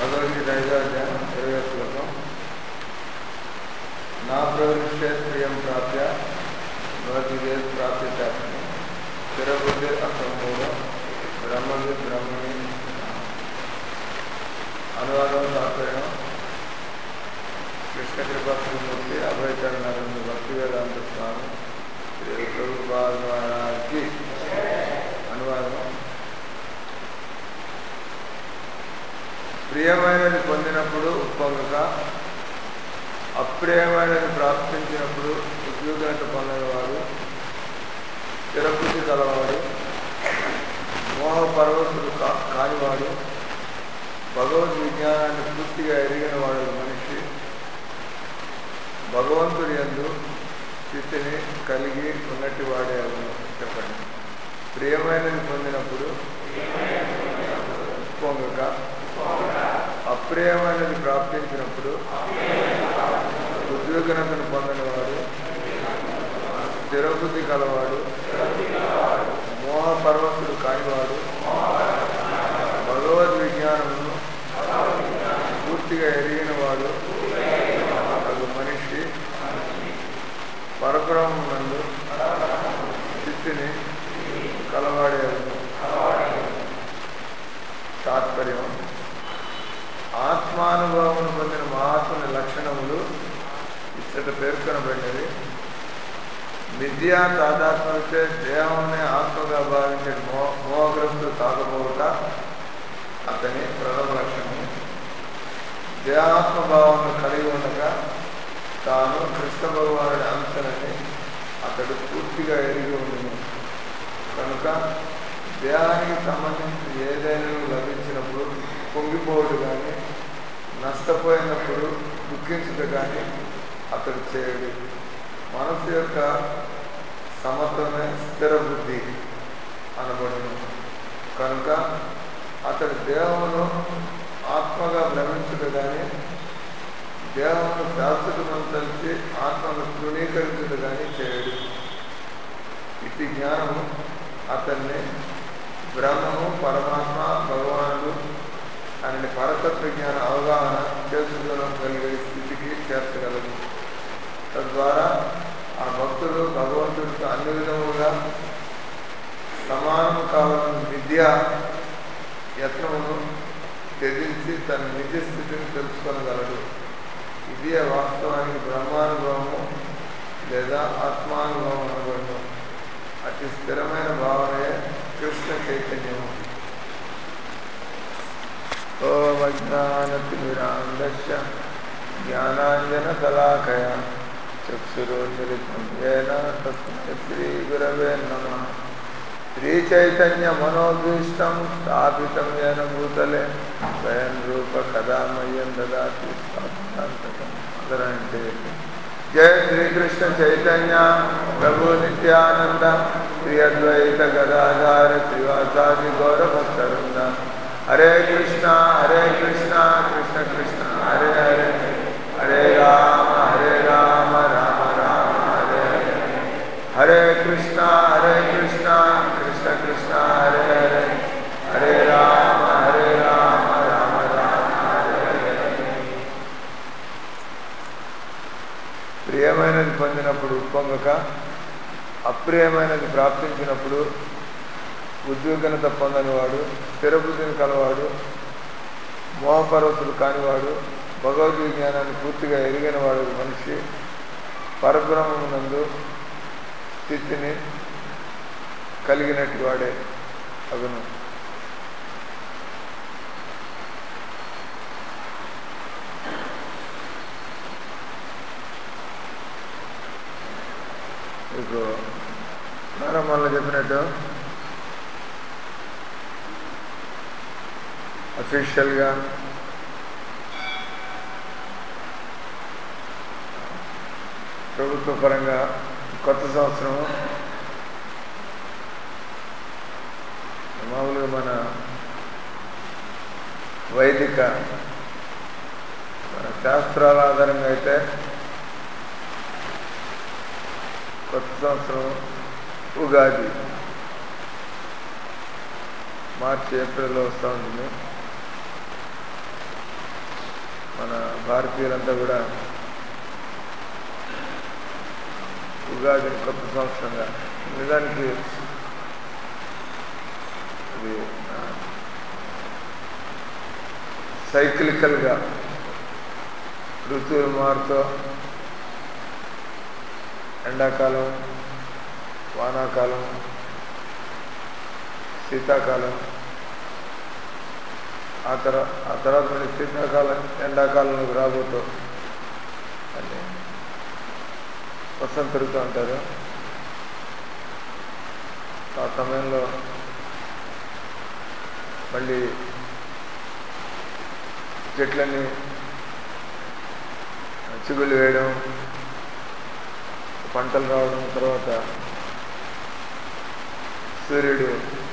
భగవద్గీత ఐదో అధ్యాయం ఇరవై శ్లోకం నా ప్రవృష్టే ప్రియం ప్రాప్య భగవద్గీత ప్రాప్తి చేస్తుంది స్థిరబుద్ధి అసంపూర్ణ బ్రహ్మవి బ్రహ్మని అనువాదం తాత్పర్యం కృష్ణ కృపాత్మూర్తి అభయచరణానంద భక్తి వేదాంత స్వామి శ్రీ ప్రభుపాద మహారాజ్కి అనువాదం ప్రియమైనది పొందినప్పుడు ఉప్పొంగక అప్రియమైనది ప్రాప్తించినప్పుడు ఉద్యోగత పొందినవాడు స్థిరబుద్ధి కలవాడు మోహ పర్వతుడు కా కానివాడు భగవద్ విజ్ఞానాన్ని పూర్తిగా ఎరిగిన వాడు మనిషి భగవంతుడి ఎందు స్థితిని కలిగి ఉన్నట్టు వాడే అతను చెప్పండి ప్రియమైనది పొందినప్పుడు పొంగక అప్రియమైనది ప్రాప్తించినప్పుడు ఉద్యోగనతను పొందినవాడు స్థిరబుద్ధి కలవాడు మోహ పర్వతుడు కానివాడు భగవద్ విజ్ఞానమును పూర్తిగా ఎరిగిన వాడు అది మనిషి పరబ్రహ్మనందు స్థితిని కలవాడే తాత్పర్యం ఆత్మానుభవం పొందిన మహాత్ముని లక్షణములు ఇచ్చట పేర్కొనబడినవి విద్యా తాదాత్మ్యతే దేహంనే ఆత్మగా భావించే మో మోహగ్రస్తులు కాకపోవట అతని ప్రథమ లక్షణము దేహాత్మ భావన కలిగి ఉండగా తాను కృష్ణ భగవానుడి అంశనని అతడు పూర్తిగా ఎరిగి ఉండను కనుక దేహానికి సంబంధించి ఏదైనా లభించినప్పుడు పొంగిపోవడు కానీ నష్టపోయినప్పుడు దుఃఖించుట కానీ అతడు చేయడు మనసు యొక్క సమత్వమే స్థిర బుద్ధి అనబడును కనుక అతడి దేహమును ఆత్మగా భ్రమించుట కానీ దేహమును శాశ్వతమని తలిచి ఆత్మను తృణీకరించుట కానీ చేయడు ఇటు జ్ఞానము అతన్ని బ్రహ్మము పరమాత్మ భగవానుడు అని పరతత్వ జ్ఞాన అవగాహన చేసుకోగలిగే స్థితికి చేర్చగలదు తద్వారా ఆ భక్తులు భగవంతుడితో అన్ని విధములుగా సమానం కావాలని విద్య యత్నమును త్యజించి తన నిజ స్థితిని తెలుసుకోగలడు ఇది వాస్తవానికి బ్రహ్మానుభవము లేదా ఆత్మానుభవం అనబడను అతి స్థిరమైన భావనే కృష్ణ చైతన్యము ఓమజ్ఞానతిమిరాంధస్య జ్ఞానాంజనశలాకయ చక్షురోన్మిలితం ఏన తస్మై శ్రీగురవే నమ శ్రీచైతన్యమనోభీష్టం స్థాపితం ఏన భూతలే స్వయం రూప కదా మయ్యం దదాతి స్వాతంత్రం అందరంటే జయ శ్రీకృష్ణ చైతన్య ప్రభు నిత్యానంద శ్రీ అద్వైత గదాధార శ్రీవాసాది గౌరభక్తరుంద హరే కృష్ణ హరే కృష్ణ కృష్ణ కృష్ణ హరే హరే హరే రామ హరే రామ రామ రామ హరే హరే హరే కృష్ణ హరే కృష్ణ కృష్ణ కృష్ణ హరే హరే హరే రామ హరే రామ రామ రామ హరే హరే ప్రియమైనది పొందినప్పుడు ఉప్పొంగక అప్రియమైనది ప్రాప్తించినప్పుడు ఉద్యోగనత పొందనివాడు స్థిరబుద్ధిని కలవాడు మోహపర్వతులు కానివాడు భగవద్ విజ్ఞానాన్ని పూర్తిగా ఎరిగిన వాడు మనిషి పరబ్రహ్మనందు స్థితిని కలిగినట్టు వాడే అగును మీకు ప్రారంభంలో చెప్పినట్టు అఫీషియల్గా ప్రభుత్వ పరంగా కొత్త సంవత్సరం మామూలుగా మన వైదిక మన శాస్త్రాల ఆధారంగా అయితే కొత్త సంవత్సరం ఉగాది మార్చి ఏప్రిల్లో వస్తూ ఉంటుంది భారతీయులంతా కూడా ఉగాదిని కొత్త సంవత్సరంగా నిజానికి ఇది ఆ, సైక్లికల్గా ఋతువులు మారుతూ ఎండాకాలం వానాకాలం శీతాకాలం ఆ తర్వాత ఆ తర్వాత మళ్ళీ శీతాకాలం ఎండాకాలంలోకి రాబోతూ అంటే వసంత ఋతు అంటారు ఆ సమయంలో మళ్ళీ చెట్లన్నీ చిగుళ్ళు వేయడం పంటలు రావడం తర్వాత సూర్యుడు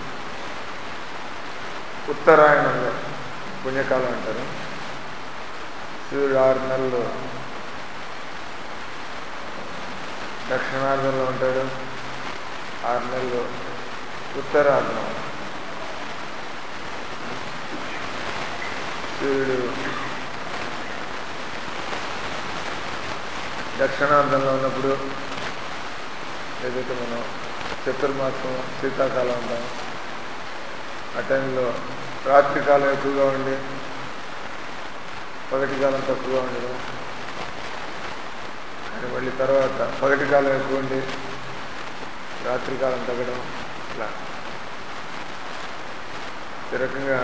ఉత్తరాయణంలో పుణ్యకాలం అంటారు సూర్యుడు ఆరు నెలలు దక్షిణార్థంలో ఉంటాడు ఆరు నెలలు ఉత్తరార్థం సూర్యుడు దక్షిణార్థంలో ఉన్నప్పుడు ఏదైతే మనం చతుర్మాసం శీతాకాలం అంటాం ఆ టైంలో రాత్రి కాలం ఎక్కువగా ఉండి పగటి కాలం తక్కువగా ఉండడం కానీ మళ్ళీ తర్వాత పగటి కాలం ఎక్కువ ఉండి రాత్రి కాలం తగ్గడం ఇట్లా ఈ రకంగా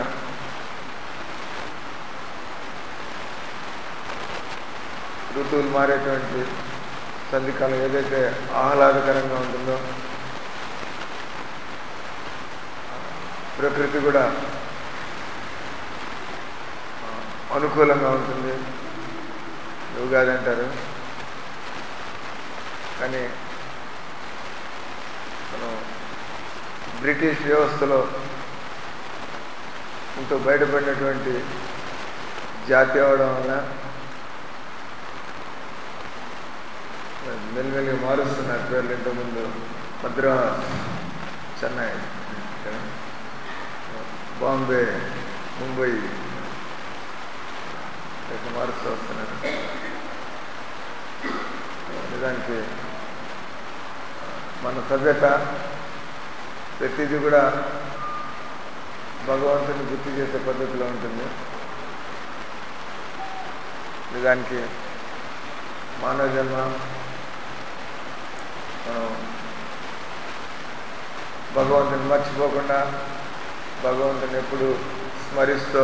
ఋతువులు మారేటువంటి సంధికాలం ఏదైతే ఆహ్లాదకరంగా ఉంటుందో ప్రకృతి కూడా ఆ, అనుకూలంగా ఉంటుంది ఉగాది అంటారు కానీ మనం బ్రిటిష్ వ్యవస్థలో ఇంకో బయటపడినటువంటి జాతి అవడం వల్ల మెల్లిమెల్లిగా మారుస్తున్నారు పేర్లు ఇంతకుముందు మద్రాస్ చెన్నై కదా? బాంబే ముంబై ఇట్లా మారుస్తూ వస్తున్నారు నిజానికి మన సభ్యత ప్రతిదీ కూడా భగవంతుని గుర్తు చేసే పద్ధతిలో ఉంటుంది నిజానికి మానవ జన్మ మనం భగవంతుని మర్చిపోకుండా భగవంతుని ఎప్పుడు స్మరిస్తూ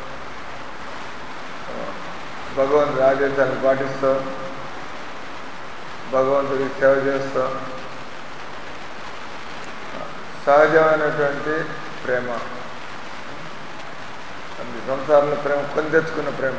ఆ, భగవంతుడి ఆదేశాలను పాటిస్తూ భగవంతుడికి సేవ చేస్తూ ఆ, సహజమైనటువంటి ప్రేమ అది సంసారంలో ప్రేమ కొని తెచ్చుకున్న ప్రేమ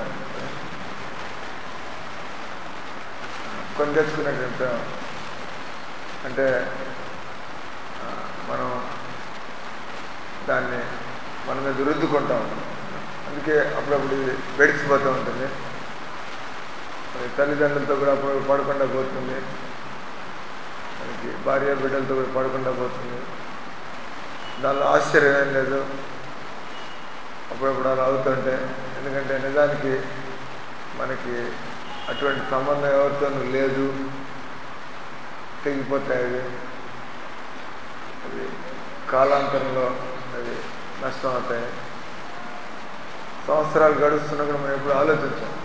కొని తెచ్చుకున్నటువంటి ప్రేమ అంటే ఆ, మనం దాన్ని మన మీద రుద్దుకుంటాం అందుకే అప్పుడప్పుడు ఇది వెడిసిపోతూ ఉంటుంది మరి తల్లిదండ్రులతో కూడా అప్పుడు పడకుండా పోతుంది మనకి భార్య బిడ్డలతో కూడా పడకుండా పోతుంది దానిలో ఆశ్చర్యం ఏం లేదు అప్పుడప్పుడు అలా అవుతుంటే ఎందుకంటే నిజానికి మనకి అటువంటి సంబంధం ఎవరితోనూ లేదు తెగిపోతాయి అవి అది కాలాంతరంలో అది నష్టం అవుతాయి సంవత్సరాలు గడుస్తున్నా కూడా మనం ఎప్పుడు ఆలోచించాం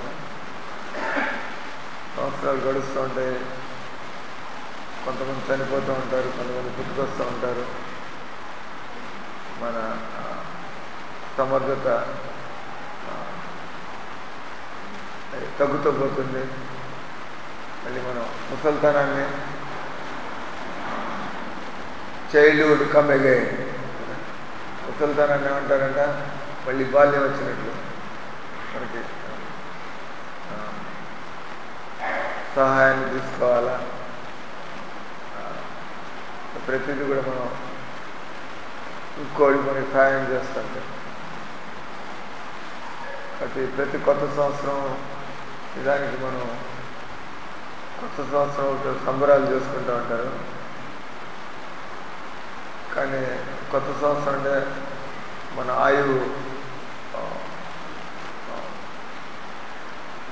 సంవత్సరాలు గడుస్తూ ఉంటాయి కొంతమంది చనిపోతూ ఉంటారు కొంతమంది పుట్టుకొస్తూ ఉంటారు మన ఆ, సమర్థత ఆ, అది తగ్గుతూ పోతుంది మళ్ళీ మనం ముసల్తనాన్ని చైల్డ్హుడ్ కమ్ అగైన్ ముసల్తనాన్ని ఏమంటారంట మళ్ళీ బాల్యం వచ్చినట్లు మనకి ఆ, సహాయాన్ని తీసుకోవాలా ఆ, ప్రతిదీ కూడా మనం ఇంకోటి మనకి సహాయం చేస్తుంటాం కాబట్టి ప్రతి కొత్త సంవత్సరం నిజానికి మనం కొత్త సంవత్సరం ఒక సంబరాలు చేసుకుంటూ ఉంటారు కానీ కొత్త సంవత్సరం అంటే మన ఆయువు ఆ, ఆ,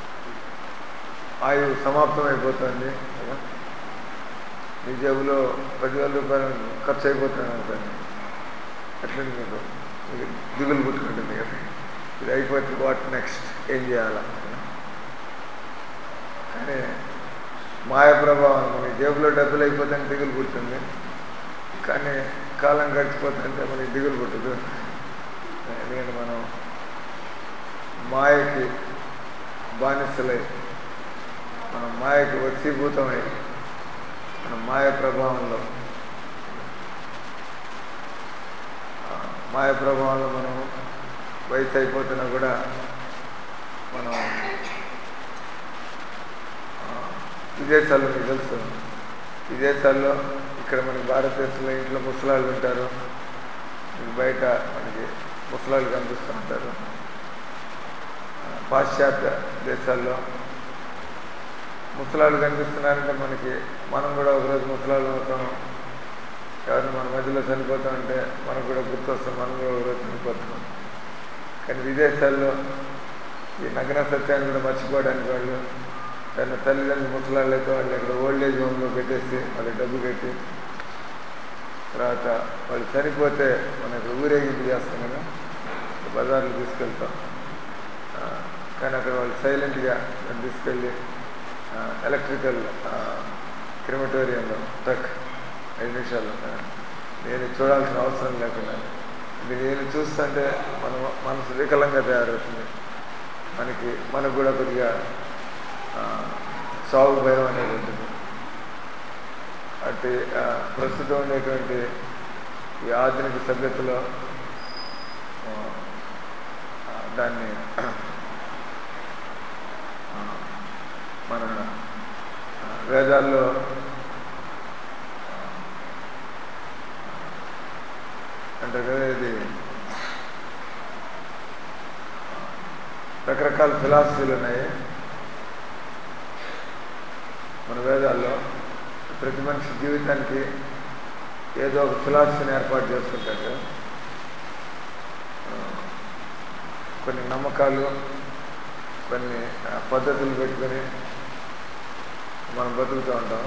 ఆయువు సమాప్తం అయిపోతుంది కదా మీ జేబులో పదివేల రూపాయలు ఖర్చు అయిపోతున్నాను అనుకోండి అట్లనే మీకు మీకు దిగులు పుట్టుకుంటుంది కదా ఇది అయిపోతే వాట్ నెక్స్ట్ ఏం చేయాలా కదా? కానీ మాయ ప్రభావం మన జేబులో డబ్బులు అయిపోతే దిగులు పుడుతుంది కానీ కాలం గడిచిపోతుంటే మనకి దిగులు పుట్టదు ఎందుకంటే మనం మాయకి బానిసలై మనం మాయకి వశీభూతమై మన మాయ ప్రభావంలో ఆ, మాయ ప్రభావంలో మనం వయసు అయిపోతున్నా కూడా మనం ఆ, విదేశాల్లో మీకు తెలుసు విదేశాల్లో ఇక్కడ మనకి భారతదేశంలో ఇంట్లో ముసలాళ్ళు ఉంటారు మీకు బయట మనకి ముసలాళ్ళు కనిపిస్తూ ఉంటారు ఆ, పాశ్చాత్య దేశాల్లో ముసలాళ్ళు కనిపిస్తున్నారంటే మనకి మనం కూడా ఒకరోజు ముసలాళ్ళు అవుతాం ఎవరిని మన మధ్యలో చనిపోతాం అంటే మనకు కూడా గుర్తొస్తాం మనం కూడా ఒకరోజు చనిపోతాం కానీ విదేశాల్లో ఈ నగ్న సత్యాన్ని కూడా మర్చిపోవడానికి వాళ్ళు తన తల్లిదండ్రులు ముసలాళ్ళు అయితే వాళ్ళు ఇక్కడ ఓల్డ్ ఏజ్ హోమ్లో పెట్టేసి వాళ్ళకి డబ్బు కట్టి తర్వాత వాళ్ళు చనిపోతే మన ఇక్కడ ఊరేగింపు చేస్తాం కదా బజార్లు తీసుకెళ్తాం ఆ, కానీ అక్కడ వాళ్ళు సైలెంట్గా దాన్ని తీసుకెళ్ళి ఆ, ఎలక్ట్రికల్ ఆ, క్రిమటోరియంలో టక్ ఐదు నిమిషాలు ఆ, నేను చూడాల్సిన అవసరం లేకుండా ఇది నేను చూస్తుంటే మన మనసు వికలంగా తయారవుతుంది మనకి మనకు కూడా కొద్దిగా ఆ, సాగు భయం అనేది ఉంటుంది అటు ఆ, ప్రస్తుతం ఉండేటువంటి ఈ ఆధునిక సభ్యతలో ఆ, ఆ, దాన్ని ఆ, మన ఆ, వేదాల్లో అంటారు కదా ఇది రకరకాల ఫిలాసఫీలు ఉన్నాయి మన వేదాల్లో ప్రతి మనిషి జీవితానికి ఏదో ఒక ఫిలాసఫీని ఏర్పాటు చేసుకుంటాడు ఆ, కొన్ని నమ్మకాలు కొన్ని ఆ, పద్ధతులు పెట్టుకొని మనం బతుకుతూ ఉంటాం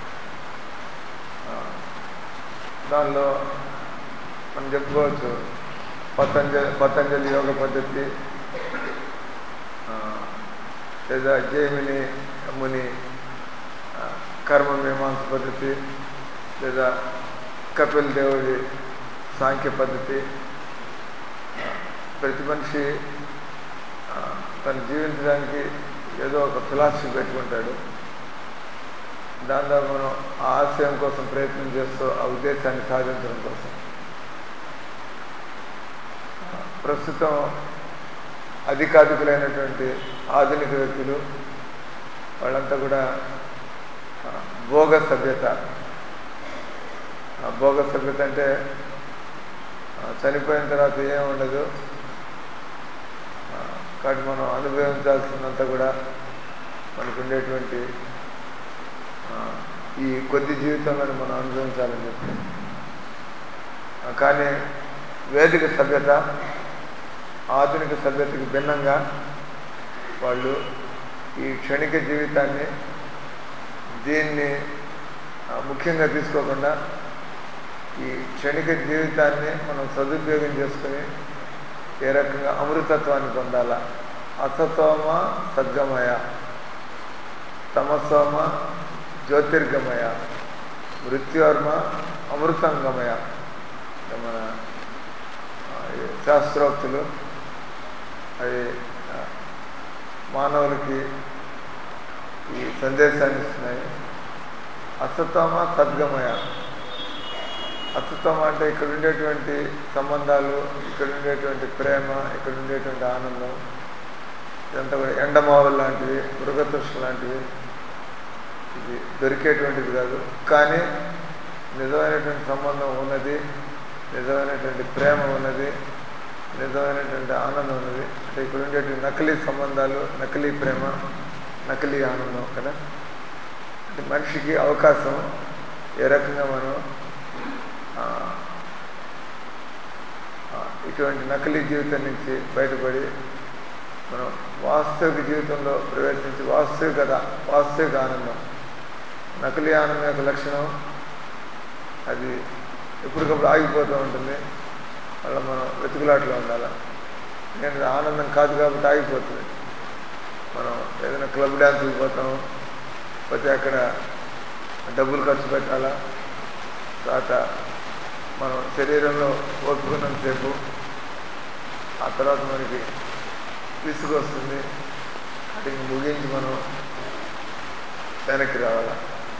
ఆ, దానిలో మనం చెప్పుకోవచ్చు పతంజలి పతంజలి యోగ పద్ధతి ఆ, లేదా జైమిని ముని ఆ, కర్మ మీమాంస పద్ధతి లేదా కపిల్ దేవుడి సాంఖ్య పద్ధతి ఆ, ప్రతి మనిషి ఆ, తను జీవించడానికి ఏదో ఒక ఫిలాసఫీ పెట్టుకుంటాడు దాని ద్వారా మనం ఆ ఆశయం కోసం ప్రయత్నం చేస్తూ ఆ ఉద్దేశాన్ని సాధించడం కోసం ఆ, ప్రస్తుతం అధికాధికులైనటువంటి ఆధునిక వ్యక్తులు వాళ్ళంతా కూడా ఆ, భోగ సభ్యత ఆ, భోగ సభ్యత అంటే ఆ, చనిపోయిన తర్వాత ఏం ఉండదు ఆ, కాబట్టి మనం అనుభవించాల్సిందంతా కూడా మనకు ఉండేటువంటి ఆ, ఈ కొద్ది జీవితంలోనే మనం అనుభవించాలని చెప్పి ఆ, కానీ వేదిక సభ్యత ఆధునిక సభ్యతకి భిన్నంగా వాళ్ళు ఈ క్షణిక జీవితాన్ని దీన్ని ఆ, ముఖ్యంగా తీసుకోకుండా ఈ క్షణిక జీవితాన్ని మనం సదుపయోగం చేసుకుని ఏ రకంగా అమృతత్వాన్ని పొందాలా అసతోమ సద్గమయ తమసోమ జ్యోతిర్గమయ మృత్యోర్మ అమృతంగమయ అంటే మన ఆ, ఈ శాస్త్రోక్తులు అవి ఆ, మానవులకి ఈ సందేశాన్ని ఇస్తున్నాయి అసతోమ సద్గమయ అసతోమ అంటే ఇక్కడ ఉండేటువంటి సంబంధాలు ఇక్కడ ఉండేటువంటి ప్రేమ ఇక్కడ ఉండేటువంటి ఆనందం ఇదంతా కూడా ఎండమావులు లాంటివి మృగతృష్ణ లాంటివి ఇది దొరికేటువంటిది కాదు కానీ నిజమైనటువంటి సంబంధం ఉన్నది నిజమైనటువంటి ప్రేమ ఉన్నది నిజమైనటువంటి ఆనందం ఉన్నది అంటే ఇక్కడ ఉండేటువంటి నకిలీ సంబంధాలు నకిలీ ప్రేమ నకిలీ ఆనందం కదా అంటే మనిషికి అవకాశం ఏ రకంగా మనం ఆ, ఆ, ఇటువంటి నకిలీ జీవితం నుంచి బయటపడి మనం వాస్తవిక జీవితంలో ప్రవేశించి వాస్తవికత వాస్తవిక ఆనందం నకిలీ ఆనందం యొక్క లక్షణం అది ఎప్పటికప్పుడు ఆగిపోతూ ఉంటుంది అలా మనం వెతుకులాట్లో ఉండాలి ఎందుకంటే ఆనందం కాదు కాబట్టి ఆగిపోతుంది మనం ఏదైనా క్లబ్ డ్యాన్సులు పోతాం పోతే అక్కడ డబ్బులు ఖర్చు పెట్టాలా తర్వాత మనం శరీరంలో ఓపుకున్నంతసేపు ఆ తర్వాత మనకి విసుగు వస్తుంది అది ముగించి మనం వెనక్కి రావాలి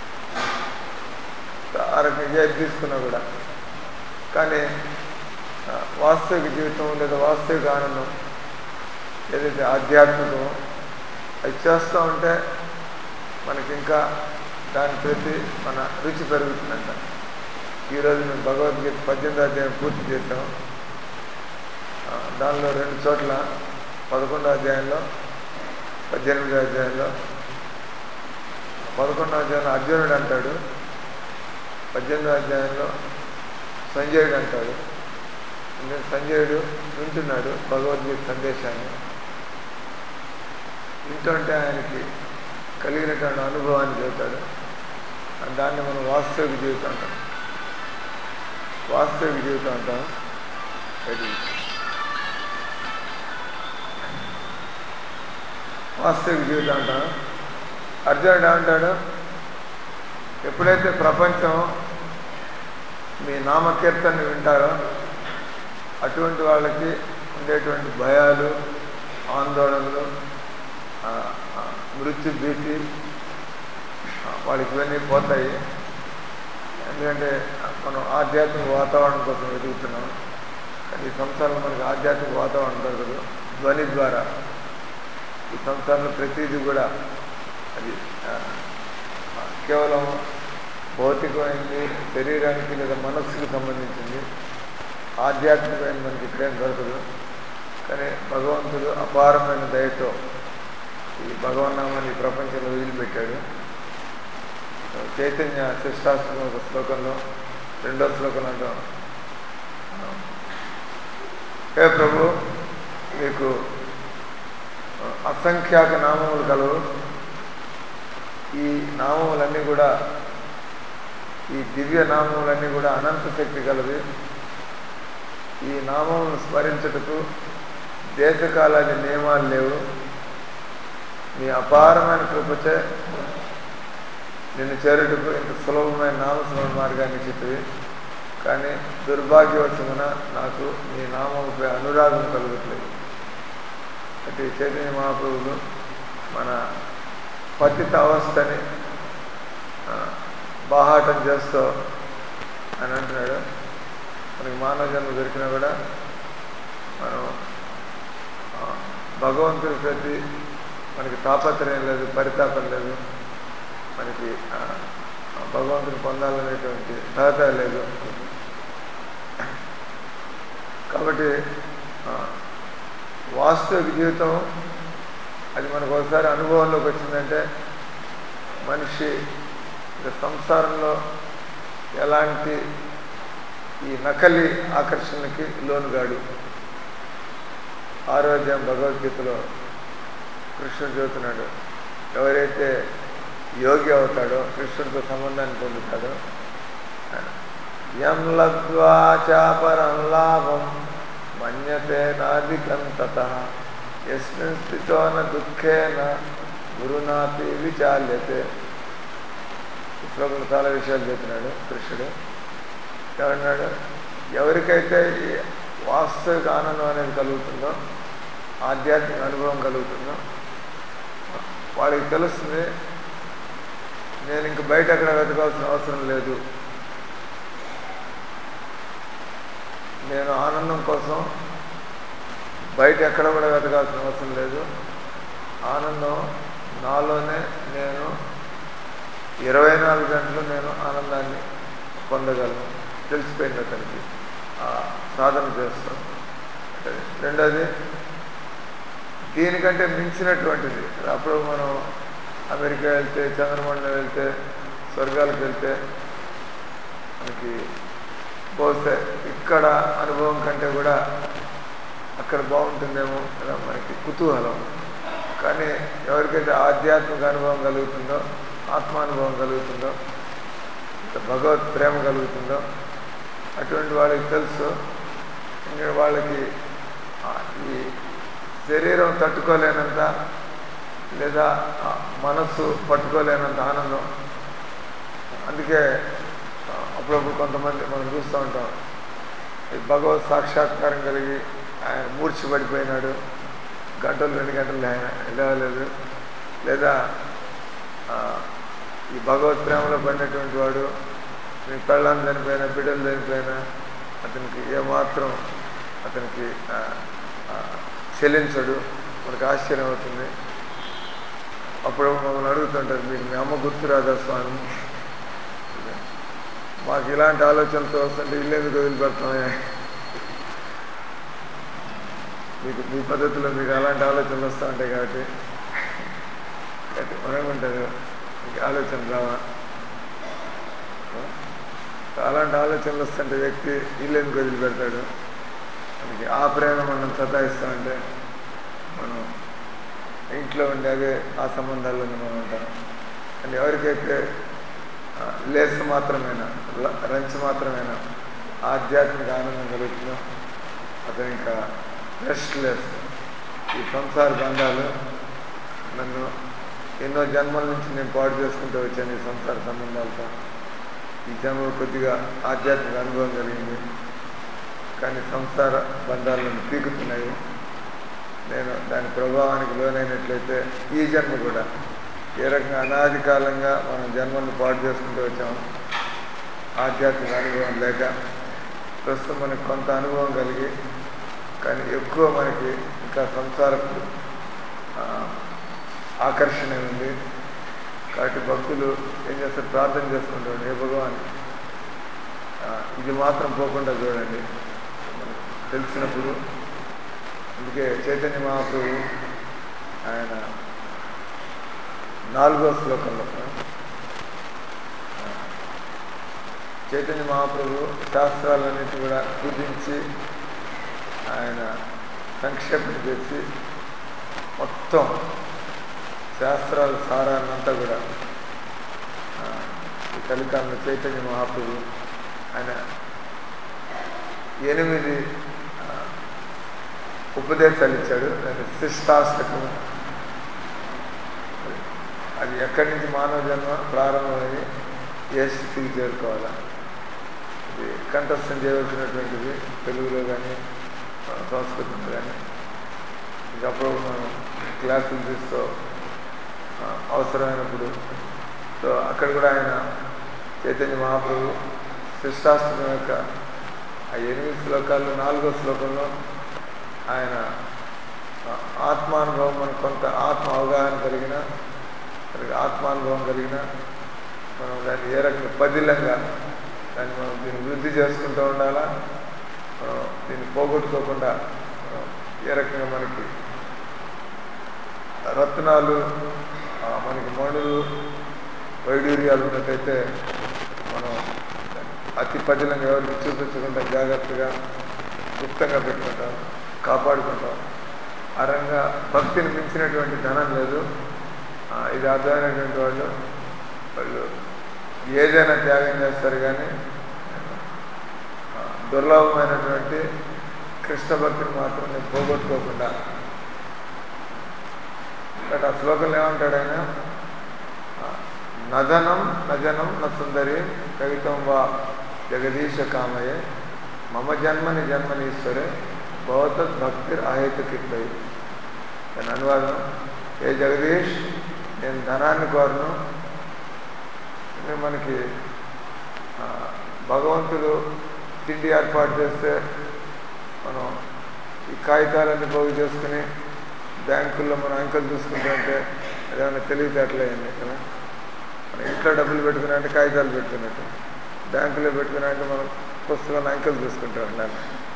ఆ రకంగా ఏది తీసుకున్నా కూడా కానీ ఆ, వాస్తవిక జీవితం లేదా వాస్తవిక ఆనందం ఏదైతే ఆధ్యాత్మికమో అది చేస్తూ ఉంటే మనకి ఇంకా దాని ప్రతి మన రుచి పెరుగుతుందంట ఈరోజు మేము భగవద్గీత పద్దెనిమిది అధ్యాయం పూర్తి చేసాం ఆ, దానిలో రెండు చోట్ల పదకొండో అధ్యాయంలో పద్దెనిమిదో అధ్యాయంలో పదకొండో అధ్యాయంలో అర్జునుడు అంటాడు పద్దెనిమిదో అధ్యాయంలో సంజయుడు అంటాడు ఎందుకంటే సంజయుడు వింటున్నాడు భగవద్గీత సందేశాన్ని వింటుంటే ఆయనకి కలిగినటువంటి అనుభవాన్ని చెబుతాడు దాన్ని మనం వాస్తవిక జీవితం అంటాం వాస్తవిక జీవితం అంటాం అది వాస్తవిక జీవితం అంటాం అర్జునుడు ఏమంటాడు ఎప్పుడైతే ప్రపంచం మీ నామకీర్తన వింటారో అటువంటి వాళ్ళకి ఉండేటువంటి భయాలు ఆందోళనలు ఆ, ఆ, మృత్యు భీతి ఆ, వాళ్ళకి ఇవన్నీ పోతాయి ఎందుకంటే మనం ఆధ్యాత్మిక వాతావరణం కోసం వెతుకుతున్నాం కానీ ఈ సంసారంలో మనకి ఆధ్యాత్మిక వాతావరణం దొరకదు ధ్వని ద్వారా ఈ సంసారంలో ప్రతిదీ కూడా అది ఆ, ఆ, కేవలం భౌతికమైనది శరీరానికి లేదా మనస్సుకి సంబంధించింది ఆధ్యాత్మికమైన మనకి ఇక్కడేం దొరకదు కానీ భగవంతుడు అపారమైన దయతో ఈ భగవన్నామాన్ని ఈ ప్రపంచంలో వదిలిపెట్టాడు చైతన్య శిష్టాష్టమ ఒక శ్లోకంలో రెండో శ్లోకంలో అంటాం హే ప్రభు మీకు అసంఖ్యాక నామములు కలవు ఈ నామములన్నీ కూడా ఈ దివ్య నామములన్నీ కూడా అనంత శక్తి కలవి ఈ నామములను స్మరించుటకు దేశకాలాది నియమాలు లేవు మీ అపారమైన కృపచే నిన్ను చేరుటకు ఇంత సులభమైన నామస్మరణ మార్గాన్ని చెప్పి కానీ దుర్భాగ్యవశమున నాకు నీ నామముపై అనురాగం కలుగుతుంది అంటే చైతన్య మహాప్రభులు మన పతిత అవస్థని ఆ, బాహాటం చేస్తూ అని అంటున్నాడు మనకి మానవ జన్మ దొరికినా కూడా మనం ఆ, భగవంతుడి ప్రతి మనకి తాపత్రయం లేదు పరితాపం లేదు మనకి ఆ, ఆ భగవంతుని పొందాలనేటువంటి తహత లేదు కాబట్టి ఆ, వాస్తవిక జీవితం అది మనకు ఒకసారి అనుభవంలోకి వచ్చిందంటే మనిషి ఇక సంసారంలో ఎలాంటి ఈ నకలి ఆకర్షణకి లోనుగాడు ఆరోగ్యం భగవద్గీతలో కృష్ణుడు చెబుతున్నాడు ఎవరైతే యోగి అవుతాడో కృష్ణుడితో సంబంధాన్ని పొందుతాడో యం లబ్ధ్వా చాపరం లాభం మన్యతే నాదికం తత ఎస్మిన్ స్థితో న దుఃఖేన గురునాపి విచాల్యతే ఈ శ్లోకంలో చాలా విషయాలు చెప్పినాడు కృష్ణుడు ఏమన్నాడు ఎవరికైతే ఈ వాస్తవిక ఆనందం అనేది కలుగుతుందో ఆధ్యాత్మిక అనుభవం కలుగుతుందో వాడికి తెలుస్తుంది నేను ఇంక బయట ఎక్కడ వెతకాల్సిన అవసరం లేదు నేను ఆనందం కోసం బయట ఎక్కడ కూడా వెతకాల్సిన అవసరం లేదు ఆనందం నాలోనే నేను ఇరవై నాలుగు గంటలు నేను ఆనందాన్ని పొందగలను తెలిసిపోయింది అతనికి ఆ సాధన చేస్తాం అంటే రెండోది దీనికంటే మించినటువంటిది అప్పుడు మనం అమెరికా వెళ్తే చంద్రమండలం వెళ్తే స్వర్గాలకు వెళ్తే మనకి పోతే ఇక్కడ అనుభవం కంటే కూడా అక్కడ బాగుంటుందేమో ఇలా మనకి కుతూహలం కానీ ఎవరికైతే ఆధ్యాత్మిక అనుభవం కలుగుతుందో ఆత్మానుభవం కలుగుతుందో ఇంకా భగవత్ ప్రేమ కలుగుతుందో అటువంటి వాళ్ళకి తెలుసు ఇంకా వాళ్ళకి ఆ, ఈ శరీరం తట్టుకోలేనంత లేదా ఆ మనస్సు పట్టుకోలేనంత ఆనందం అందుకే ఆ, అప్పుడప్పుడు కొంతమంది మనం చూస్తూ ఉంటాం ఈ భగవత్ సాక్షాత్కారం కలిగి ఆయన మూర్చి పడిపోయినాడు గంటలు రెండు గంటలు ఆయన లేవలేదు లేదా ఆ, ఈ భగవత్ ప్రేమలో పడినటువంటి వాడు మీ పెళ్ళాన్ని చనిపోయినా బిడ్డలు చనిపోయినా అతనికి ఏమాత్రం అతనికి ఆ, ఆ, చెల్లించడు మనకు ఆశ్చర్యం అవుతుంది అప్పుడు మమ్మల్ని అడుగుతుంటారు మీకు మీ అమ్మ గుర్తురాదా స్వామి మాకు ఇలాంటి ఆలోచనతో వస్తుంటే ఇల్లు ఎందుకు వదిలిపెడతామే మీకు మీ పద్ధతిలో మీకు అలాంటి ఆలోచనలు వస్తూ ఉంటాయి కాబట్టి కాబట్టి మనకుంటారు మీకు ఆలోచన రావా అలాంటి ఆలోచనలు వస్తుంటే వ్యక్తి ఇల్లు ఎందుకు వదిలిపెడతాడు మనకి ఆ ప్రేమ మనం సతాయిస్తూ ఉంటే మనం ఇంట్లో ఉండే అదే ఆ సంబంధాల్లోనే మనం ఉంటాం అని ఎవరికైతే ఆ, లేసు మాత్రమేనా ల- రంచి మాత్రమేనా ఆధ్యాత్మిక ఆనందం కలుగుతుందో అతను ఇంకా రెస్ట్లెస్ ఈ సంసార బంధాలు నన్ను ఎన్నో జన్మల నుంచి నేను పాడు చేసుకుంటూ వచ్చాను ఈ సంసార సంబంధాలతో ఈ జన్మలో కొద్దిగా ఆధ్యాత్మిక అనుభవం కలిగింది కానీ సంసార బంధాలు నన్ను పీకుతున్నాయి నేను దాని ప్రభావానికి లోనైనట్లయితే ఈ జన్మ కూడా ఏ రకంగా అనాది కాలంగా మనం జన్మలను పాడు చేసుకుంటూ వచ్చాము ఆధ్యాత్మిక అనుభవం లేక ప్రస్తుతం మనకు కొంత అనుభవం కలిగి కానీ ఎక్కువ మనకి ఇంకా సంసారపు ఆ, ఆకర్షణ ఉంది కాబట్టి భక్తులు ఏం చేస్తారు ప్రార్థన చేసుకుంటారు ఏ భగవాన్ ఆ, ఇది మాత్రం పోకుండా చూడండి మనకు తెలిసినప్పుడు అందుకే చైతన్య మహాప్రభు ఆయన నాలుగో శ్లోకంలో ఆ, చైతన్య మహాప్రభు శాస్త్రాలన్నిటి కూడా పూజించి ఆయన సంక్షేపణ చేసి మొత్తం శాస్త్రాల సారాన్నంతా కూడా ఆ, ఈ కలికాలంలో చైతన్య మహాప్రభు ఆయన ఎనిమిది ఆ, ఉపదేశాలు ఇచ్చాడు దాన్ని శిష్టాష్టకం అది ఎక్కడి నుంచి మానవ జన్మ ప్రారంభమై ఏ స్థితికి చేరుకోవాలా ఇది కంఠస్థం చేయవలసినటువంటిది తెలుగులో కానీ సంస్కృతంలో కానీ ఇంకప్పుడు మనం క్లాసులు తీస్తూ ఆ, అవసరమైనప్పుడు సో అక్కడ కూడా ఆయన చైతన్య మహాప్రభు శిష్టాష్టకం యొక్క ఆ ఎనిమిది శ్లోకాల్లో నాలుగో శ్లోకంలో ఆయన ఆ, ఆత్మానుభవం మనకు కొంత ఆత్మ అవగాహన కలిగిన మనకి ఆత్మానుభవం కలిగిన మనం దాన్ని ఏ రకంగా పదిలంగా దాన్ని మనం దీన్ని వృద్ధి చేసుకుంటూ ఉండాలా మనం దీన్ని పోగొట్టుకోకుండా మనం ఏ రకంగా మనకి రత్నాలు ఆ, మనకి మణులు వైడూర్యాలు ఉన్నట్టయితే మనం దాన్ని అతి పదిలంగా ఎవరికి చూపించకుండా జాగ్రత్తగా గుప్తంగా పెట్టుకుంటాం కాపాడుకుంటాం ఆ రంగా భక్తిని మించినటువంటి ధనం లేదు ఆ, ఇది అర్థమైనటువంటి వాళ్ళు వాళ్ళు ఏదైనా త్యాగం చేస్తారు కానీ ఆ, దుర్లభమైనటువంటి కృష్ణ భక్తిని మాత్రం నేను పోగొట్టుకోకుండా బట్ ఆ శ్లోకంలో ఏమంటాడు ఆయన ఆ, నదనం నజనం న సుందరి కవితం వా జగదీశ కామయే మమ జన్మని జన్మనీశ్వరే భవతద్ భక్తిర్ అహేతుకిత్వై దాని అనువాదం ఏ జగదీష్ నేను ధనాన్ని కోరను అంటే మనకి ఆ, భగవంతుడు తిండి ఏర్పాటు చేస్తే మనం ఈ కాగితాలన్నీ పోగు చేసుకుని బ్యాంకుల్లో మనం అంకెలు చూసుకుంటూ ఉంటే అదేమన్నా తెలివితేటలేండి కదా మన ఇంట్లో డబ్బులు పెట్టుకున్నట్టు కాగితాలు పెట్టుకున్నట్టు బ్యాంకులో పెట్టుకున్నట్టు మనం పుస్తకంలో అంకెలు చూసుకుంటూ ఉండాలి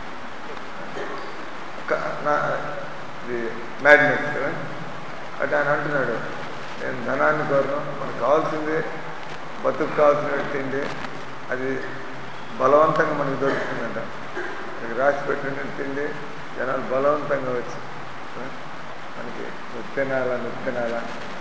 క- నా ఇది మ్యాగ్నెట్స్ కదా అంటే ఆయన అంటున్నాడు నేను ధనాన్ని కోరను మనకు కావాల్సింది బతుకు కావాల్సిన తిండి అది బలవంతంగా మనకు దొరుకుతుందంట మనకి రాసి పెట్టిన తిండి జనాలు బలవంతంగా వచ్చి ఆ, మనకి నువ్వు తినాలా నువ్వు తినాలా